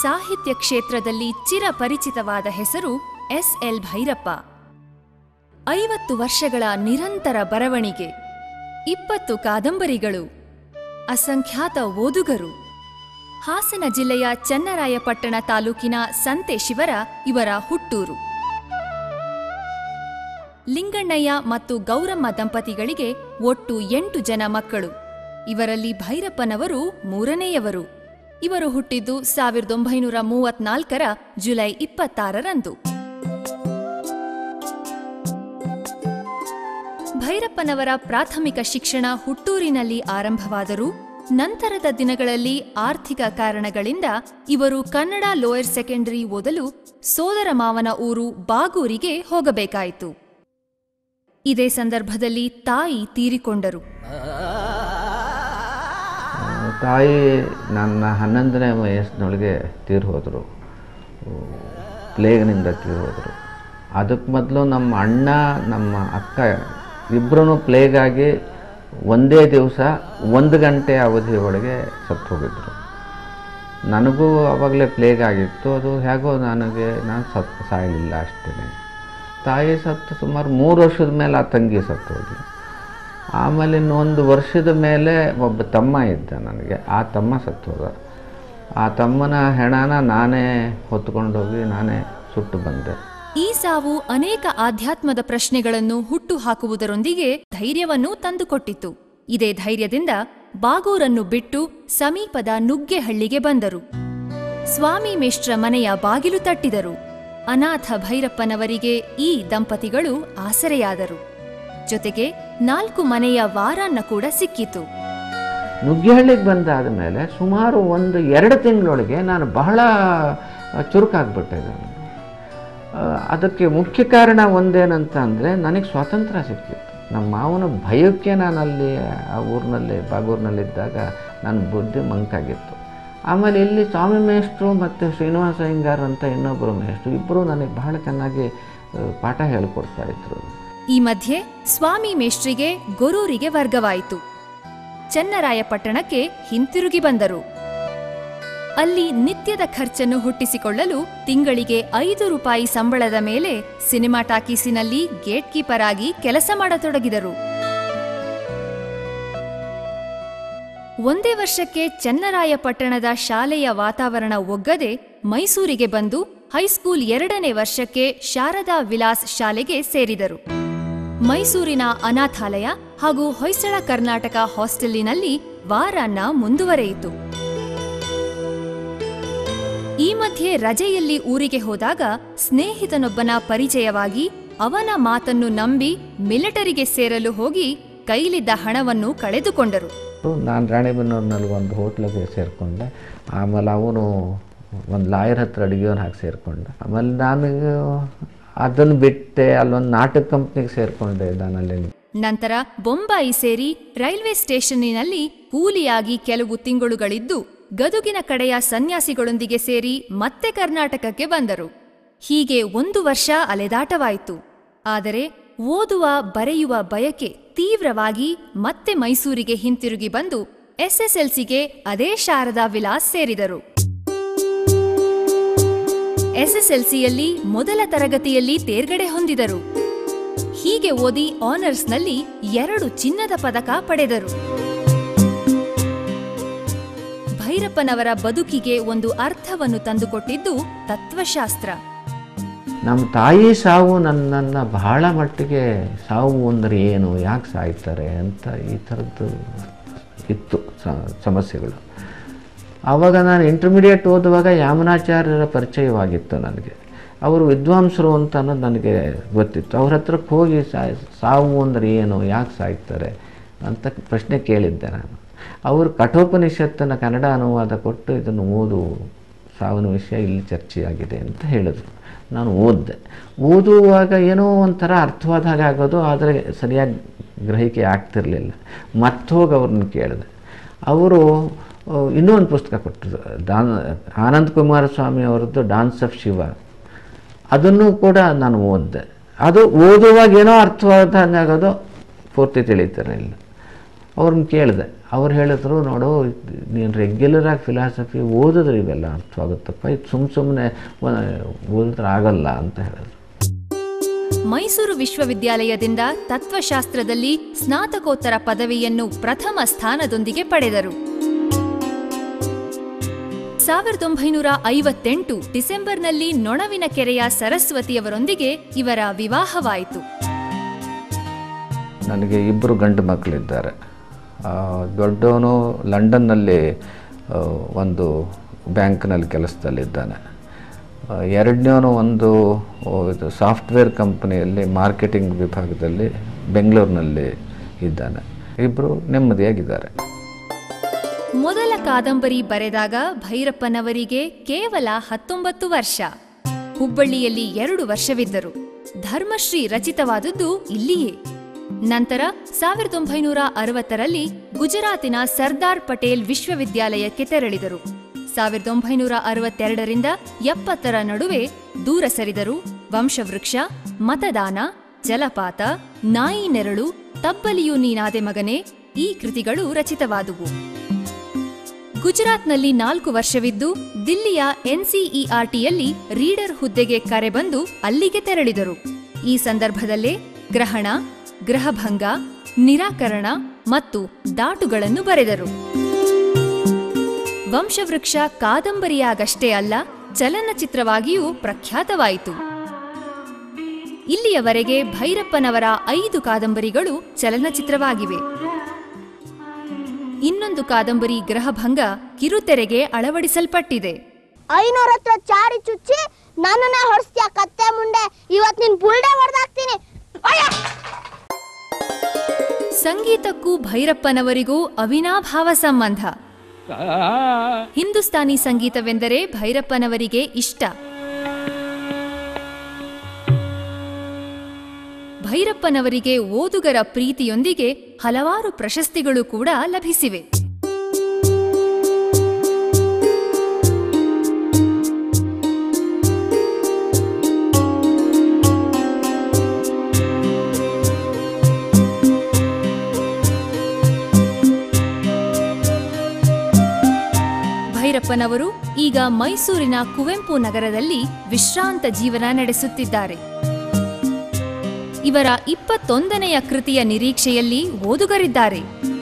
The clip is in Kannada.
ಸಾಹಿತ್ಯ ಕ್ಷೇತ್ರದಲ್ಲಿ ಚಿರಪರಿಚಿತವಾದ ಹೆಸರು ಎಸ್ ಎಲ್ ಭೈರಪ್ಪ ಐವತ್ತು ವರ್ಷಗಳ ನಿರಂತರ ಬರವಣಿಗೆ ಇಪ್ಪತ್ತು ಕಾದಂಬರಿಗಳು ಅಸಂಖ್ಯಾತ ಓದುಗರು ಹಾಸನ ಜಿಲ್ಲೆಯ ಚನ್ನರಾಯಪಟ್ಟಣ ತಾಲೂಕಿನ ಸಂತೆ ಶಿವರ ಇವರ ಹುಟ್ಟೂರು ಲಿಂಗಣ್ಣಯ್ಯ ಮತ್ತು ಗೌರಮ್ಮ ದಂಪತಿಗಳಿಗೆ ಒಟ್ಟು ಎಂಟು ಜನ ಮಕ್ಕಳು ಇವರಲ್ಲಿ ಭೈರಪ್ಪನವರು ಮೂರನೆಯವರು ಇವರು ಹುಟ್ಟಿದ್ದು ಸಾವಿರದ ಒಂಬೈನೂರ ಮೂವತ್ನಾಲ್ಕರ ಜುಲೈ ಇಪ್ಪತ್ತಾರರಂದು ಭೈರಪ್ಪನವರ ಪ್ರಾಥಮಿಕ ಶಿಕ್ಷಣ ಹುಟ್ಟೂರಿನಲ್ಲಿ ಆರಂಭವಾದರೂ ನಂತರದ ದಿನಗಳಲ್ಲಿ ಆರ್ಥಿಕ ಕಾರಣಗಳಿಂದ ಇವರು ಕನ್ನಡ ಲೋಯರ್ ಸೆಕೆಂಡರಿ ಓದಲು ಸೋದರ ಮಾವನ ಊರು ಬಾಗೂರಿಗೆ ಹೋಗಬೇಕಾಯಿತು ಇದೇ ಸಂದರ್ಭದಲ್ಲಿ ತಾಯಿ ತೀರಿಕೊಂಡರು ತಾಯಿ ನನ್ನ ಹನ್ನೊಂದನೇ ವಯಸ್ಸಿನೊಳಗೆ ತೀರಿ ಹೋದರು ಪ್ಲೇಗ್ನಿಂದ ತೀರಿ ಹೋದರು ಅದಕ್ಕೆ ಮೊದಲು ನಮ್ಮ ಅಣ್ಣ ನಮ್ಮ ಅಕ್ಕ ಇಬ್ಬರೂ ಪ್ಲೇಗಾಗಿ ಒಂದೇ ದಿವಸ ಒಂದು ಗಂಟೆ ಅವಧಿ ಒಳಗೆ ಸತ್ತು ಹೋಗಿದ್ರು ನನಗೂ ಆವಾಗಲೇ ಪ್ಲೇಗ್ ಆಗಿತ್ತು ಅದು ಹೇಗೋ ನನಗೆ ನಾನು ಸತ್ತು ಸಾಯಲಿಲ್ಲ ಅಷ್ಟೇ ತಾಯಿ ಸತ್ತು ಸುಮಾರು ಮೂರು ವರ್ಷದ ಮೇಲೆ ಆ ತಂಗಿ ಸತ್ತು ಹೋದ್ಲು ಆಮೇಲೆ ಇನ್ನೊಂದು ವರ್ಷದ ಮೇಲೆ ಒಬ್ಬ ತಮ್ಮ ಇದ್ದ ನನಗೆ ಆ ತಮ್ಮ ಸತ್ತು ಹೋದ ಆ ತಮ್ಮನ ಹೆಣನ ನಾನೇ ಹೊತ್ಕೊಂಡೋಗಿ ನಾನೇ ಸುಟ್ಟು ಬಂದೆ ಈ ಸಾವು ಅನೇಕ ಆಧ್ಯಾತ್ಮದ ಪ್ರಶ್ನೆಗಳನ್ನು ಹುಟ್ಟು ಹಾಕುವುದರೊಂದಿಗೆ ಧೈರ್ಯವನ್ನೂ ತಂದುಕೊಟ್ಟಿತು ಇದೇ ಧೈರ್ಯದಿಂದ ಬಾಗೂರನ್ನು ಬಿಟ್ಟು ಸಮೀಪದ ನುಗ್ಗೆಹಳ್ಳಿಗೆ ಬಂದರು ಸ್ವಾಮಿ ಮಿಶ್ರ ಮನೆಯ ಬಾಗಿಲು ತಟ್ಟಿದರು ಅನಾಥ ಭೈರಪ್ಪನವರಿಗೆ ಈ ದಂಪತಿಗಳು ಆಸರೆಯಾದರು ಜೊತೆಗೆ ನಾಲ್ಕು ಮನೆಯ ವಾರಾನ್ನ ಕೂಡ ಸಿಕ್ಕಿತು ನುಗ್ಗಿಹಳ್ಳಿಗೆ ಬಂದಾದ ಮೇಲೆ ಸುಮಾರು ಒಂದು ಎರಡು ತಿಂಗಳೊಳಗೆ ನಾನು ಬಹಳ ಚುರುಕಾಗ್ಬಿಟ್ಟೆ ನಾನು ಆ, ಅದಕ್ಕೆ ಮುಖ್ಯ ಕಾರಣ ಒಂದೇನಂತ ಅಂದರೆ ನನಗೆ ಸ್ವಾತಂತ್ರ್ಯ ಸಿಕ್ಕಿತ್ತು ನಮ್ಮ ಮಾವನ ಭಯಕ್ಕೆ ನಾನು ಅಲ್ಲಿ ಆ ಊರಿನಲ್ಲಿ ಬಾಗೂರಿನಲ್ಲಿದ್ದಾಗ ನನ್ನ ಬುದ್ಧಿ ಮಂಕಾಗಿತ್ತು ಆಮೇಲೆ ಇಲ್ಲಿ ಸ್ವಾಮಿ ಮೇಷ್ಟ್ರು ಮತ್ತು ಶ್ರೀನಿವಾಸ ಅಯ್ಯಂಗಾರ್ ಅಂತ ಇನ್ನೊಬ್ಬರು ಮೇಷ್ಟ್ರು ಇಬ್ಬರು ನನಗೆ ಬಹಳ ಚೆನ್ನಾಗಿ ಆ, ಪಾಠ ಹೇಳಿಕೊಡ್ತಾ ಇದ್ರು ಈ ಮಧ್ಯೆ ಸ್ವಾಮಿ ಮೇಷ್ಟ್ರಿಗೆ ಗೊರೂರಿಗೆ ವರ್ಗವಾಯಿತು ಚನ್ನರಾಯಪಟ್ಟಣಕ್ಕೆ ಹಿಂತಿರುಗಿ ಬಂದರು ಅಲ್ಲಿ ನಿತ್ಯದ ಖರ್ಚನ್ನು ಹುಟ್ಟಿಸಿಕೊಳ್ಳಲು ತಿಂಗಳಿಗೆ ಐದು ರೂಪಾಯಿ ಸಂಬಳದ ಮೇಲೆ ಸಿನಿಮಾ ಟಾಕೀಸಿನಲ್ಲಿ ಗೇಟ್ ಕೀಪರ್ ಆಗಿ ಕೆಲಸ ಮಾಡತೊಡಗಿದರು ಒಂದೇ ವರ್ಷಕ್ಕೆ ಚನ್ನರಾಯಪಟ್ಟಣದ ಶಾಲೆಯ ವಾತಾವರಣ ಒಗ್ಗದೆ ಮೈಸೂರಿಗೆ ಬಂದು ಹೈಸ್ಕೂಲ್ ಎರಡನೇ ವರ್ಷಕ್ಕೆ ಶಾರದಾ ವಿಲಾಸ್ ಶಾಲೆಗೆ ಸೇರಿದರು ಮೈಸೂರಿನ ಅನಾಥಾಲಯ ಹಾಗೂ ಹೊಯ್ಸಳ ಕರ್ನಾಟಕ ಹಾಸ್ಟೆಲ್ಲಿನಲ್ಲಿ ವಾರಾನ್ನ ಮುಂದುವರೆಯಿತು ಈ ಮಧ್ಯೆ ರಜೆಯಲ್ಲಿ ಊರಿಗೆ ಹೋದಾಗ ಸ್ನೇಹಿತನೊಬ್ಬನ ಪರಿಚಯವಾಗಿ ಅವನ ಮಾತನ್ನು ನಂಬಿ ಮಿಲಿಟರಿಗೆ ಸೇರಲು ಹೋಗಿ ಕೈಲಿದ್ದ ಹಣವನ್ನು ಕಳೆದುಕೊಂಡರು ನಾನು ರಾಣಿಬೆನ್ನೂರಿನಲ್ಲಿ ಒಂದು ಹೋಟ್ಲಿಗೆ ಸೇರಿಕೊಂಡೆ ಆಮೇಲೆ ಅವನು ಒಂದು ಲಾಯರ್ ಹತ್ರ ಅಡುಗೆಯವನು ಹಾಕಿ ಸೇರಿಕೊಂಡೆ ಆಮೇಲೆ ನಾನು ಅದನ್ನು ಬಿಟ್ಟೆ ಅಲ್ಲೊಂದು ನಾಟಕ ಕಂಪ್ನಿಗೆ ಸೇರಿಕೊಂಡೆ ನಾನಲ್ಲಿ ನಂತರ ಬೊಂಬಾಯಿ ಸೇರಿ ರೈಲ್ವೆ ಸ್ಟೇಷನ್ನಿನಲ್ಲಿ ಕೂಲಿಯಾಗಿ ಕೆಲವು ತಿಂಗಳುಗಳಿದ್ದು ಗದುಗಿನ ಕಡೆಯ ಸನ್ಯಾಸಿಗಳೊಂದಿಗೆ ಸೇರಿ ಮತ್ತೆ ಕರ್ನಾಟಕಕ್ಕೆ ಬಂದರು ಹೀಗೆ ಒಂದು ವರ್ಷ ಅಲೆದಾಟವಾಯಿತು ಆದರೆ ಓದುವ ಬರೆಯುವ ಬಯಕೆ ತೀವ್ರವಾಗಿ ಮತ್ತೆ ಮೈಸೂರಿಗೆ ಹಿಂತಿರುಗಿ ಬಂದು ಎಸ್ಎಸ್ಎಲ್ಸಿಗೆ ಅದೇ ಶಾರದಾ ವಿಲಾಸ್ ಸೇರಿದರು ಎಸ್ಎಸ್ಎಲ್ಸಿಯಲ್ಲಿ ಮೊದಲ ತರಗತಿಯಲ್ಲಿ ತೇರ್ಗಡೆ ಹೊಂದಿದರು ಹೀಗೆ ಓದಿ ಆನರ್ಸ್ನಲ್ಲಿ ಎರಡು ಚಿನ್ನದ ಪದಕ ಪಡೆದರು ಭೈರಪ್ಪನವರ ಬದುಕಿಗೆ ಒಂದು ಅರ್ಥವನ್ನು ತಂದುಕೊಟ್ಟಿದ್ದು ತತ್ವಶಾಸ್ತ್ರ ನಮ್ಮ ತಾಯಿ ಸಾವು ನನ್ನನ್ನು ಬಹಳ ಮಟ್ಟಿಗೆ ಸಾವು ಅಂದರೆ ಏನು ಯಾಕೆ ಸಾಯ್ತಾರೆ ಅಂತ ಈ ಥರದ್ದು ಇತ್ತು ಸ- ಸಮಸ್ಯೆಗಳು ಆವಾಗ ನಾನು ಇಂಟರ್ಮೀಡಿಯೇಟ್ ಓದುವಾಗ ಯಾಮನಾಚಾರ್ಯರ ಪರಿಚಯವಾಗಿತ್ತು ನನಗೆ ಅವರು ವಿದ್ವಾಂಸರು ಅಂತ ಅನ್ನೋದು ನನಗೆ ಗೊತ್ತಿತ್ತು ಅವ್ರ ಹತ್ರಕ್ಕೆ ಹೋಗಿ ಸಾ- ಸಾವು ಅಂದರೆ ಏನು ಯಾಕೆ ಸಾಯ್ತಾರೆ ಅಂತ ಪ್ರಶ್ನೆ ಕೇಳಿದ್ದೆ ನಾನು ಅವರು ಕಠೋಪನಿಷತ್ತನ್ನು ಕನ್ನಡ ಅನುವಾದ ಕೊಟ್ಟು ಇದನ್ನು ಓದು ಸಾವಿನ ವಿಷಯ ಇಲ್ಲಿ ಚರ್ಚೆಯಾಗಿದೆ ಅಂತ ಹೇಳಿದ್ರು ನಾನು ಓದಿದೆ ಓದುವಾಗ ಏನೋ ಒಂಥರ ಅರ್ಥವಾದ ಹಾಗೆ ಆಗೋದು ಆದರೆ ಸರಿಯಾಗಿ ಗ್ರಹಿಕೆ ಆಗ್ತಿರಲಿಲ್ಲ ಮತ್ತೆ ಹೋಗಿ ಅವ್ರನ್ನ ಕೇಳಿದೆ ಅವರು ಆ, ಇನ್ನೂ ಒಂದು ಪುಸ್ತಕ ಕೊಟ್ಟರು ಡಾನ್ ಆನಂದ್ ಕುಮಾರಸ್ವಾಮಿ ಅವರದ್ದು ಡಾನ್ಸ್ ಆಫ್ ಶಿವ ಅದನ್ನು ಕೂಡ ನಾನು ಓದಿದೆ ಅದು ಓದುವಾಗ ಏನೋ ಅರ್ಥವಾದ ಹಾಗೆ ಆಗೋದು ಪೂರ್ತಿ ತಿಳಿತಿರಲಿಲ್ಲ ಅವ್ರನ್ನ ಕೇಳಿದೆ ಅವ್ರು ಹೇಳಿದ್ರು ನೋಡು ನೀನು ರೆಗ್ಯುಲರಾಗಿ ಫಿಲಾಸಫಿ ಓದಿದ್ರೆ ಇವೆಲ್ಲ ಅರ್ಥವಾಗುತ್ತಪ್ಪ ಇದು ಸುಮ್ಮ ಸುಮ್ಮನೆ ಓದಿದ್ರೆ ಆಗಲ್ಲ ಅಂತ ಹೇಳಿದ್ರು ಮೈಸೂರು ವಿಶ್ವವಿದ್ಯಾಲಯದಿಂದ ತತ್ವಶಾಸ್ತ್ರದಲ್ಲಿ ಸ್ನಾತಕೋತ್ತರ ಪದವಿಯನ್ನು ಪ್ರಥಮ ಸ್ಥಾನದೊಂದಿಗೆ ಪಡೆದರು ಸಾವಿರದ ಒಂಬೈನೂರ ಐವತ್ತೆಂಟು ಡಿಸೆಂಬರ್ನಲ್ಲಿ ನೊಣವಿನ ಕೆರೆಯ ಸರಸ್ವತಿಯವರೊಂದಿಗೆ ಇವರ ವಿವಾಹವಾಯಿತು ನನಗೆ ಇಬ್ಬರು ಗಂಡು ಮಕ್ಕಳಿದ್ದಾರೆ ದೊಡ್ಡವನು ಲಂಡನ್ನಲ್ಲಿ ಆ, ಒಂದು ಬ್ಯಾಂಕ್ನಲ್ಲಿ ಕೆಲಸದಲ್ಲಿದ್ದಾನೆ ಆ, ಎರಡನೇವನು ಒಂದು ಓ, ಇದು ಸಾಫ್ಟ್ವೇರ್ ಕಂಪನಿಯಲ್ಲಿ ಮಾರ್ಕೆಟಿಂಗ್ ವಿಭಾಗದಲ್ಲಿ ಬೆಂಗಳೂರಿನಲ್ಲಿ ಇದ್ದಾನೆ ಇಬ್ಬರು ನೆಮ್ಮದಿಯಾಗಿದ್ದಾರೆ ಮೊದಲ ಕಾದಂಬರಿ ಬರೆದಾಗ ಭೈರಪ್ಪನವರಿಗೆ ಕೇವಲ ಹತ್ತೊಂಬತ್ತು ವರ್ಷ ಹುಬ್ಬಳ್ಳಿಯಲ್ಲಿ ಎರಡು ವರ್ಷವಿದ್ದರು ಧರ್ಮಶ್ರೀ ರಚಿತವಾದದ್ದು ಇಲ್ಲಿಯೇ ನಂತರ ಸಾವಿರದ ಒಂಬೈನೂರ ಅರವತ್ತರಲ್ಲಿ ಗುಜರಾತಿನ ಸರ್ದಾರ್ ಪಟೇಲ್ ವಿಶ್ವವಿದ್ಯಾಲಯಕ್ಕೆ ತೆರಳಿದರು ಸಾವಿರದ ಒಂಬೈನೂರ ಅರವತ್ತೆರಡರಿಂದ ಎಪ್ಪತ್ತರ ನಡುವೆ ದೂರ ಸರಿದರು ವಂಶವೃಕ್ಷ ಮತದಾನ ಜಲಪಾತ ನಾಯಿ ನೆರಳು ತಬ್ಬಲಿಯು ನೀನಾದೆ ಮಗನೇ ಈ ಕೃತಿಗಳು ರಚಿತವಾದುವು ಗುಜರಾತ್ನಲ್ಲಿ ನಾಲ್ಕು ವರ್ಷವಿದ್ದು ದಿಲ್ಲಿಯ ಎನ್ಸಿಇಆರ್ಟಿಯಲ್ಲಿ ರೀಡರ್ ಹುದ್ದೆಗೆ ಕರೆ ಬಂದು ಅಲ್ಲಿಗೆ ತೆರಳಿದರು ಈ ಸಂದರ್ಭದಲ್ಲೇ ಗ್ರಹಣ ಗ್ರಹಭಂಗ ನಿರಾಕರಣ ಮತ್ತು ದಾಟುಗಳನ್ನು ಬರೆದರು ವಂಶವೃಕ್ಷ ಕಾದಂಬರಿಯಾಗಷ್ಟೇ ಅಲ್ಲ ಚಲನಚಿತ್ರವಾಗಿಯೂ ಪ್ರಖ್ಯಾತವಾಯಿತು ಇಲ್ಲಿಯವರೆಗೆ ಭೈರಪ್ಪನವರ ಐದು ಕಾದಂಬರಿಗಳು ಚಲನಚಿತ್ರವಾಗಿವೆ ಇನ್ನೊಂದು ಕಾದಂಬರಿ ಗ್ರಹಭಂಗ ಕಿರುತೆರೆಗೆ ಅಳವಡಿಸಲ್ಪಟ್ಟಿದೆ ಐನೂರ ಹತ್ರ ಚಾರಿ ಚುಚ್ಚಿ ನನ್ನನ್ನೇ ಹೊಡ್ಸ್ತೀಯ ಕತ್ತೆ ಮುಂಡೆ ಇವತ್ ನಿನ್ ಬುಲ್ಡೆ ಹೊಡೆದಾಕ್ತೀನಿ ಸಂಗೀತಕ್ಕೂ ಭೈರಪ್ಪನವರಿಗೂ ಅವಿನಾಭಾವ ಸಂಬಂಧ ಹಿಂದೂಸ್ತಾನಿ ಸಂಗೀತವೆಂದರೆ ಭೈರಪ್ಪನವರಿಗೆ ಇಷ್ಟ ಭೈರಪ್ಪನವರಿಗೆ ಓದುಗರ ಪ್ರೀತಿಯೊಂದಿಗೆ ಹಲವಾರು ಪ್ರಶಸ್ತಿಗಳು ಕೂಡ ಲಭಿಸಿವೆ ಭೈರಪ್ಪನವರು ಈಗ ಮೈಸೂರಿನ ಕುವೆಂಪು ನಗರದಲ್ಲಿ ವಿಶ್ರಾಂತ ಜೀವನ ನಡೆಸುತ್ತಿದ್ದಾರೆ ಇವರ ಇಪ್ಪತ್ತೊಂದನೆಯ ಕೃತಿಯ ನಿರೀಕ್ಷೆಯಲ್ಲಿ ಓದುಗರಿದ್ದಾರೆ